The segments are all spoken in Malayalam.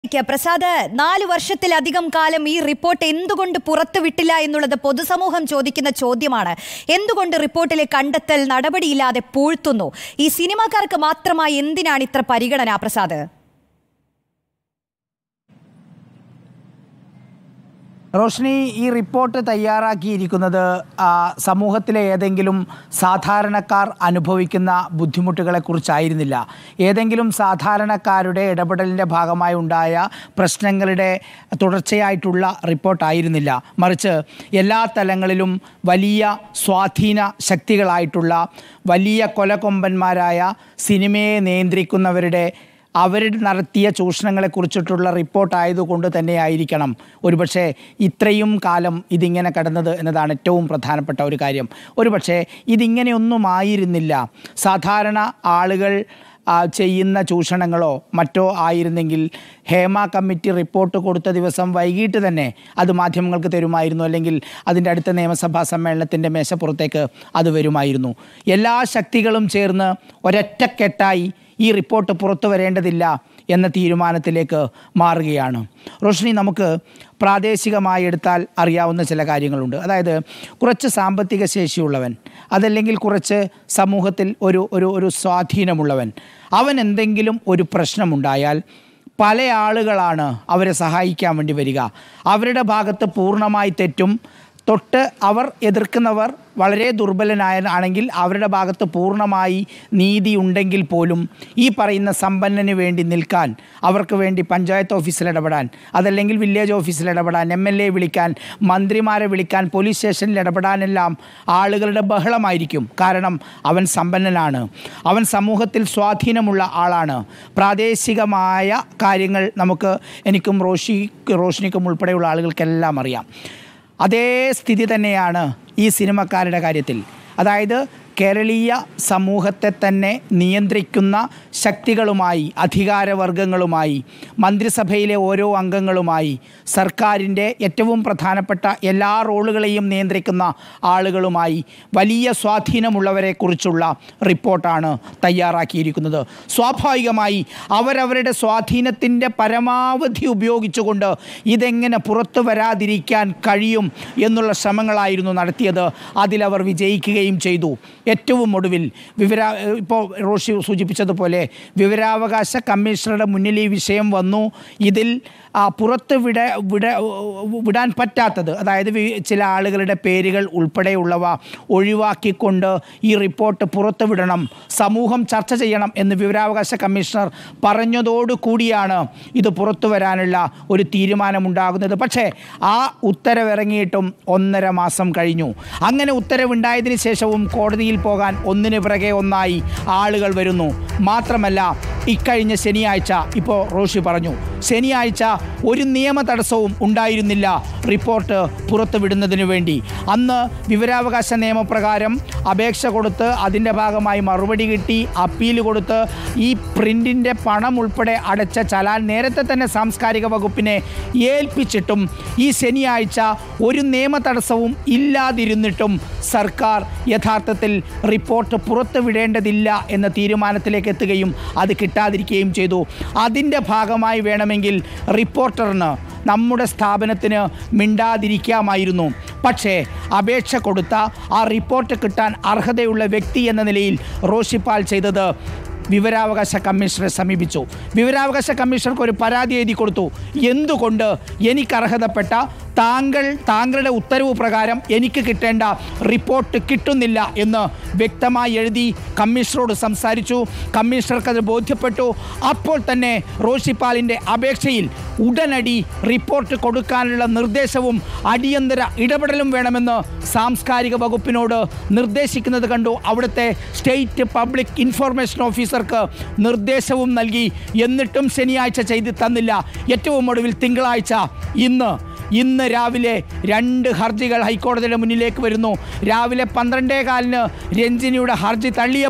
ക്ക് പ്രസാദ് നാല് വർഷത്തിലധികം കാലം ഈ റിപ്പോർട്ട് എന്തുകൊണ്ട് പുറത്തുവിട്ടില്ല എന്നുള്ളത് പൊതുസമൂഹം ചോദിക്കുന്ന ചോദ്യമാണ് എന്തുകൊണ്ട് റിപ്പോർട്ടിലെ കണ്ടെത്തൽ നടപടിയില്ലാതെ പൂഴ്ത്തുന്നു ഈ സിനിമാക്കാർക്ക് മാത്രമായി എന്തിനാണ് ഇത്ര പരിഗണന പ്രസാദ് റോഷ്നി ഈ റിപ്പോർട്ട് തയ്യാറാക്കിയിരിക്കുന്നത് ആ, സമൂഹത്തിലെ ഏതെങ്കിലും സാധാരണക്കാർ അനുഭവിക്കുന്ന ബുദ്ധിമുട്ടുകളെക്കുറിച്ചായിരുന്നില്ല ഏതെങ്കിലും സാധാരണക്കാരുടെ ഇടപെടലിൻ്റെ ഭാഗമായി ഉണ്ടായ പ്രശ്നങ്ങളുടെ തുടർച്ചയായിട്ടുള്ള റിപ്പോർട്ടായിരുന്നില്ല മറിച്ച് എല്ലാ തലങ്ങളിലും വലിയ സ്വാധീന ശക്തികളായിട്ടുള്ള വലിയ കൊലകൊമ്പന്മാരായ സിനിമയെ നിയന്ത്രിക്കുന്നവരുടെ അവർ നടത്തിയ ചൂഷണങ്ങളെക്കുറിച്ചിട്ടുള്ള റിപ്പോർട്ടായതുകൊണ്ട് തന്നെ ആയിരിക്കണം ഒരുപക്ഷെ ഇത്രയും കാലം ഇതിങ്ങനെ കടന്നത് എന്നതാണ് ഏറ്റവും പ്രധാനപ്പെട്ട ഒരു കാര്യം ഒരുപക്ഷെ ഇതിങ്ങനെയൊന്നും ആയിരുന്നില്ല സാധാരണ ആളുകൾ ആ, ചെയ്യുന്ന ചൂഷണങ്ങളോ മറ്റോ ആയിരുന്നെങ്കിൽ ഹേമ കമ്മിറ്റി റിപ്പോർട്ട് കൊടുത്ത ദിവസം വൈകിട്ട് തന്നെ അത് മാധ്യമങ്ങൾക്ക് തരുമായിരുന്നു അല്ലെങ്കിൽ അതിൻ്റെ അടുത്ത നിയമസഭാ സമ്മേളനത്തിൻ്റെ മേശപ്പുറത്തേക്ക് അത് വരുമായിരുന്നു എല്ലാ ശക്തികളും ചേർന്ന് ഒരൊറ്റക്കെട്ടായി ഈ റിപ്പോർട്ട് പുറത്തു വരേണ്ടതില്ല എന്ന തീരുമാനത്തിലേക്ക് മാറുകയാണ് റോഷിനി നമുക്ക് പ്രാദേശികമായി എടുത്താൽ അറിയാവുന്ന ചില കാര്യങ്ങളുണ്ട് അതായത് കുറച്ച് സാമ്പത്തിക ശേഷിയുള്ളവൻ അതല്ലെങ്കിൽ കുറച്ച് സമൂഹത്തിൽ ഒരു ഒരു ഒരു സ്വാധീനമുള്ളവൻ അവൻ എന്തെങ്കിലും ഒരു പ്രശ്നമുണ്ടായാൽ പല ആളുകളാണ് അവരെ സഹായിക്കാൻ വേണ്ടി വരിക അവരുടെ ഭാഗത്ത് പൂർണ്ണമായി തെറ്റും തൊട്ട് അവർ എതിർക്കുന്നവർ വളരെ ദുർബലനായ ആണെങ്കിൽ അവരുടെ ഭാഗത്ത് പൂർണ്ണമായി നീതി ഉണ്ടെങ്കിൽ പോലും ഈ പറയുന്ന സമ്പന്നന് വേണ്ടി നിൽക്കാൻ അവർക്ക് വേണ്ടി പഞ്ചായത്ത് ഓഫീസിൽ ഇടപെടാൻ അതല്ലെങ്കിൽ വില്ലേജ് ഓഫീസിൽ ഇടപെടാൻ എം എൽ എ വിളിക്കാൻ മന്ത്രിമാരെ വിളിക്കാൻ പോലീസ് സ്റ്റേഷനിൽ ഇടപെടാനെല്ലാം ആളുകളുടെ ബഹളമായിരിക്കും കാരണം അവൻ സമ്പന്നനാണ് അവൻ സമൂഹത്തിൽ സ്വാധീനമുള്ള ആളാണ് പ്രാദേശികമായ കാര്യങ്ങൾ നമുക്ക് എനിക്കും റോഷി റോഷിനിക്കും ഉൾപ്പെടെയുള്ള ആളുകൾക്കെല്ലാം അറിയാം അതേ സ്ഥിതി തന്നെയാണ് ഈ സിനിമക്കാരുടെ കാര്യത്തിൽ അതായത് കേരളീയ സമൂഹത്തെ തന്നെ നിയന്ത്രിക്കുന്ന ശക്തികളുമായി അധികാരവർഗങ്ങളുമായി മന്ത്രിസഭയിലെ ഓരോ അംഗങ്ങളുമായി സർക്കാരിൻ്റെ ഏറ്റവും പ്രധാനപ്പെട്ട എല്ലാ റോളുകളെയും നിയന്ത്രിക്കുന്ന ആളുകളുമായി വലിയ സ്വാധീനമുള്ളവരെക്കുറിച്ചുള്ള റിപ്പോർട്ടാണ് തയ്യാറാക്കിയിരിക്കുന്നത് സ്വാഭാവികമായി അവരവരുടെ സ്വാധീനത്തിൻ്റെ പരമാവധി ഉപയോഗിച്ചുകൊണ്ട് ഇതെങ്ങനെ പുറത്തു വരാതിരിക്കാൻ കഴിയും എന്നുള്ള ശ്രമങ്ങളായിരുന്നു നടത്തിയത് അതിലവർ വിജയിക്കുകയും ചെയ്തു ഏറ്റവും ഒടുവിൽ വിവര ഇപ്പോൾ റോഷി സൂചിപ്പിച്ചതുപോലെ വിവരാവകാശ കമ്മീഷണറുടെ മുന്നിൽ ഈ വിഷയം വന്നു ഇതിൽ ആ, പുറത്ത് വിട വിട വിടാൻ പറ്റാത്തത് അതായത് വി- ചില ആളുകളുടെ പേരുകൾ ഉൾപ്പെടെയുള്ളവ ഒഴിവാക്കിക്കൊണ്ട് ഈ റിപ്പോർട്ട് പുറത്തു വിടണം സമൂഹം ചർച്ച ചെയ്യണം എന്ന് വിവരാവകാശ കമ്മീഷണർ പറഞ്ഞതോടു കൂടിയാണ് ഇത് പുറത്തു വരാനുള്ള ഒരു തീരുമാനമുണ്ടാകുന്നത് പക്ഷേ ആ ഉത്തരവിറങ്ങിയിട്ടും ഒന്നര മാസം കഴിഞ്ഞു അങ്ങനെ ഉത്തരവുണ്ടായതിനു ശേഷവും കോടതിയിൽ പോകാൻ ഒന്നിനു പിറകെ ഒന്നായി ആളുകൾ വരുന്നു മാത്രമല്ല ഇക്കഴിഞ്ഞ ശനിയാഴ്ച ഇപ്പോൾ റോഷി പറഞ്ഞു ശനിയാഴ്ച ഒരു നിയമ തടസ്സവും ഉണ്ടായിരുന്നില്ല റിപ്പോർട്ട് പുറത്തുവിടുന്നതിന് വേണ്ടി അന്ന് വിവരാവകാശ നിയമപ്രകാരം അപേക്ഷ കൊടുത്ത് അതിൻ്റെ ഭാഗമായി മറുപടി കിട്ടി അപ്പീൽ കൊടുത്ത് ഈ പ്രിൻറ്റിൻ്റെ പണം ഉൾപ്പെടെ അടച്ച ചലാൻ നേരത്തെ തന്നെ സാംസ്കാരിക വകുപ്പിനെ ഏൽപ്പിച്ചിട്ടും ഈ ശനിയാഴ്ച ഒരു നിയമ തടസ്സവും ഇല്ലാതിരുന്നിട്ടും സർക്കാർ യഥാർത്ഥത്തിൽ റിപ്പോർട്ട് പുറത്തുവിടേണ്ടതില്ല എന്ന തീരുമാനത്തിലേക്ക് എത്തുകയും അത് കിട്ടാതിരിക്കുകയും ചെയ്തു അതിൻ്റെ ഭാഗമായി വേണമെങ്കിൽ റിപ്പോർട്ടറിന് നമ്മുടെ സ്ഥാപനത്തിന് മിണ്ടാതിരിക്കാമായിരുന്നു പക്ഷേ അപേക്ഷ കൊടുത്ത ആ റിപ്പോർട്ട് കിട്ടാൻ അർഹതയുള്ള വ്യക്തി എന്ന നിലയിൽ റോഷിപ്പാൽ ചെയ്തത് വിവരാവകാശ കമ്മീഷണറെ സമീപിച്ചു വിവരാവകാശ കമ്മീഷണർക്ക് ഒരു പരാതി എഴുതി കൊടുത്തു എന്തുകൊണ്ട് എനിക്ക് അർഹതപ്പെട്ട താങ്കൾ താങ്കളുടെ ഉത്തരവ് പ്രകാരം എനിക്ക് കിട്ടേണ്ട റിപ്പോർട്ട് കിട്ടുന്നില്ല എന്ന് വ്യക്തമായി എഴുതി കമ്മീഷണറോട് സംസാരിച്ചു കമ്മീഷണർക്ക് അത് ബോധ്യപ്പെട്ടു അപ്പോൾ തന്നെ റോഷിപ്പാലിൻ്റെ അപേക്ഷയിൽ ഉടനടി റിപ്പോർട്ട് കൊടുക്കാനുള്ള നിർദ്ദേശവും അടിയന്തര ഇടപെടലും വേണമെന്ന് സാംസ്കാരിക വകുപ്പിനോട് നിർദ്ദേശിക്കുന്നത് കണ്ടു അവിടുത്തെ സ്റ്റേറ്റ് പബ്ലിക് ഇൻഫർമേഷൻ ഓഫീസർക്ക് നിർദ്ദേശവും നൽകി എന്നിട്ടും ശനിയാഴ്ച ചെയ്ത് തന്നില്ല ഏറ്റവും ഒടുവിൽ തിങ്കളാഴ്ച ഇന്ന് ഇന്ന് രാവിലെ രണ്ട് ഹർജികൾ ഹൈക്കോടതിയുടെ മുന്നിലേക്ക് വരുന്നു രാവിലെ പന്ത്രണ്ടേ കാലിന് രഞ്ജിനിയുടെ ഹർജി തള്ളിയപ്പോൾ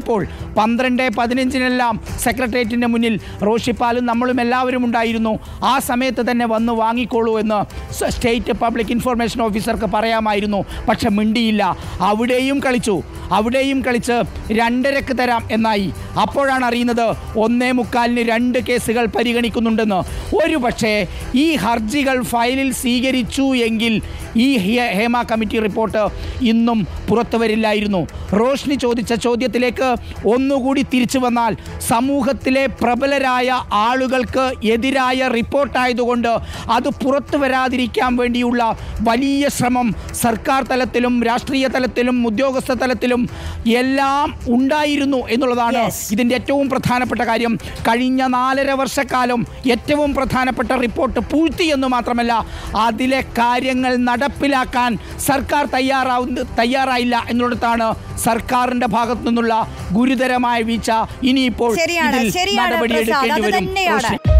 പന്ത്രണ്ട് പതിനഞ്ചിനെല്ലാം സെക്രട്ടേറിയറ്റിൻ്റെ മുന്നിൽ റോഷിപ്പാലും നമ്മളും എല്ലാവരും ഉണ്ടായിരുന്നു ആ സമയത്ത് തന്നെ വന്ന് വാങ്ങിക്കോളൂ എന്ന് സ- സ്റ്റേറ്റ് പബ്ലിക് ഇൻഫർമേഷൻ ഓഫീസർക്ക് പറയാമായിരുന്നു പക്ഷെ മിണ്ടിയില്ല അവിടെയും കളിച്ചു അവിടെയും കളിച്ച് രണ്ടരക്ക് തരാം എന്നായി അപ്പോഴാണ് അറിയുന്നത് ഒന്നേ മുക്കാലിന് രണ്ട് കേസുകൾ പരിഗണിക്കുന്നുണ്ടെന്ന് ഒരു പക്ഷേ ഈ ഹർജികൾ ഫയലിൽ സ്വീകരിച്ചു എങ്കിൽ ഈ ഹെ- ഹേമ കമ്മിറ്റി റിപ്പോർട്ട് ഇന്നും പുറത്തു വരില്ലായിരുന്നു റോഷ്നി ചോദിച്ച ചോദ്യത്തിലേക്ക് ഒന്നുകൂടി തിരിച്ചു വന്നാൽ സമൂഹത്തിലെ പ്രബലരായ ആളുകൾക്ക് എതിരായ റിപ്പോർട്ടായതുകൊണ്ട് അത് പുറത്തു വരാതിരിക്കാൻ വേണ്ടിയുള്ള വലിയ ശ്രമം സർക്കാർ തലത്തിലും രാഷ്ട്രീയ തലത്തിലും ഉദ്യോഗസ്ഥ തലത്തിലും എല്ലാം ഉണ്ടായിരുന്നു എന്നുള്ളതാണ് Yes. ഇതിൻ്റെ ഏറ്റവും പ്രധാനപ്പെട്ട കാര്യം കഴിഞ്ഞ നാലര വർഷക്കാലം ഏറ്റവും പ്രധാനപ്പെട്ട റിപ്പോർട്ട് പൂഴ്ത്തി എന്ന് മാത്രമല്ല അതിലെ കാര്യങ്ങൾ നടപ്പിലാക്കാൻ സർക്കാർ തയ്യാറാവുന്ന തയ്യാറായില്ല എന്നുള്ളതാണ് സർക്കാരിന്റെ ഭാഗത്തു നിന്നുള്ള ഗുരുതരമായ വീഴ്ച ഇനിയിപ്പോൾ ശരിയാണ് ഇതിൽ ശരിയാണ് പ്രസാദ് നടപടിയെടുക്കേണ്ടി അത് വരും തന്നെയാണ് റോഷ്നി.